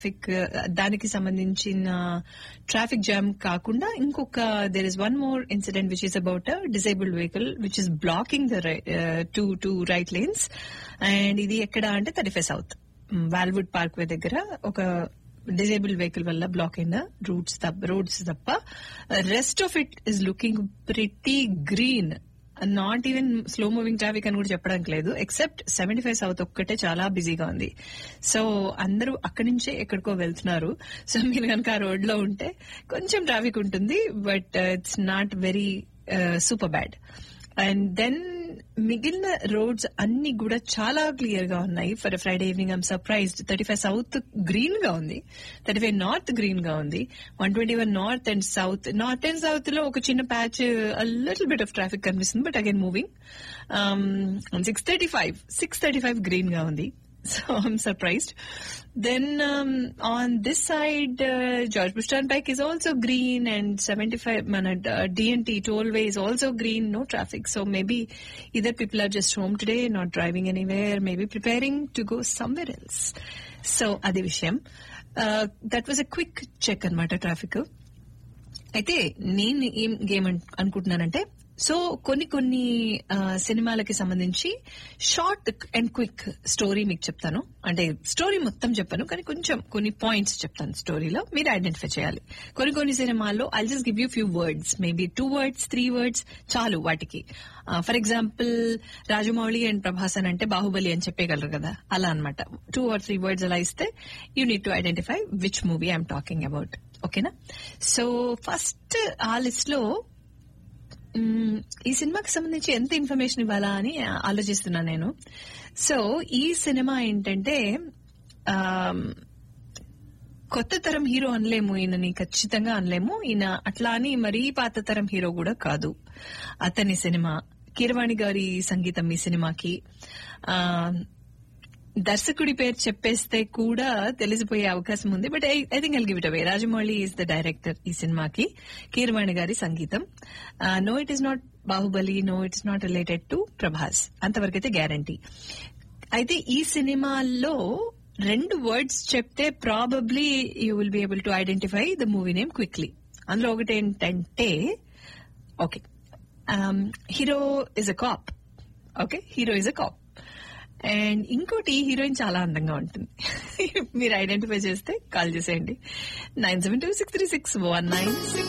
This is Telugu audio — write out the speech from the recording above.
ట్రాఫిక్ దానికి సంబంధించిన ట్రాఫిక్ జామ్ కాకుండా ఇంకొక there is one more incident which is about a disabled vehicle which is blocking the two two right lanes and ఇది ఎక్కడ అంటే thirty five south Walwood park way దగ్గర ఒక డిజేబుల్ వెహికల్ వల్ల బ్లాక్ అయిన రూట్స్ రోడ్స్ తప్ప rest of it is looking pretty green not even slow moving traffic అని కూడా చెప్పడానికి లేదు ఎక్సెప్ట్ సెవెంటీ ఫైవ్ సౌత్ ఒక్కటే చాలా బిజీగా ఉంది సో అందరూ అక్కడి నుంచే ఎక్కడికో వెళ్తున్నారు సో మీరు కనుక ఆ రోడ్ లో ఉంటే కొంచెం ట్రాఫిక్ ఉంటుంది but it's not very super bad and then మిగిలిన రోడ్స్ అన్ని కూడా చాలా క్లియర్ గా ఉన్నాయి for Friday evening I'm surprised thirty five south green గా ఉంది థర్టీ ఫైవ్ నార్త్ గ్రీన్ గా ఉంది one twenty one north and south north and south లో ఒక చిన్న patch little bit of traffic కనిపిస్తుంది but again moving six thirty five six thirty five green గా ఉంది So I'm surprised. Then um, on this side, uh, George Bush Turnpike is also green, and 75 mana, uh, DNT tollway is also green. No traffic. So maybe either people are just home today, not driving anywhere, maybe preparing to go somewhere else. So adi vishayam. Uh, that was a quick check అనమాట ట్రాఫిక్ అయితే నేను ఏం గేమ్ అనుకుంటున్నానంటే సో కొన్ని కొన్ని సినిమాలకి సంబంధించి షార్ట్ అండ్ క్విక్ స్టోరీ మీకు చెప్తాను అంటే స్టోరీ మొత్తం చెప్పాను కానీ కొంచెం కొన్ని పాయింట్స్ చెప్తాను స్టోరీలో మీరు ఐడెంటిఫై చేయాలి కొన్ని కొన్ని సినిమాల్లో I just give you few words maybe two words three words చాలు వాటికి ఫర్ ఎగ్జాంపుల్ రాజమౌళి అండ్ ప్రభాసన్ అంటే బాహుబలి అని చెప్పగలరు కదా అలా అనమాట టూ ఆర్ త్రీ వర్డ్స్ అలా ఇస్తే you need to identify which movie I'm talking about ఓకేనా సో ఫస్ట్ ఆ లిస్ట్ లో ఈ సినిమాకి సంబంధించి ఎంత ఇన్ఫర్మేషన్ ఇవ్వాలా అని ఆలోచిస్తున్నా నేను సో ఈ సినిమా ఏంటంటే కొత్త తరం హీరో అనలేము ఈయనని ఖచ్చితంగా అనలేము ఈయన అట్లా అని మరీ పాత తరం హీరో కూడా కాదు అతని సినిమా కీరవాణి గారి సంగీతం ఈ సినిమాకి దర్శకుడి పేరు చెప్పేస్తే కూడా తెలిసిపోయే అవకాశం ఉంది but I think I'll give it away Rajamouli is the director ఈ సినిమాకి కీరవాణి గారి సంగీతం no it is not Baahubali no it's not related to Prabhas అంతవరకు అయితే గ్యారంటీ అయితే ఈ సినిమాలో రెండు వర్డ్స్ చెప్తే probably you will be able to identify the movie name quickly అందులో ఒకటి ఏంటంటే okay hero is a cop okay hero is a cop and ఇంకోటి హీరోయిన్ చాలా అందంగా ఉంటుంది మీరు ఐడెంటిఫై చేస్తే కాల్ చేసేయండి nine seven two six three six one nine six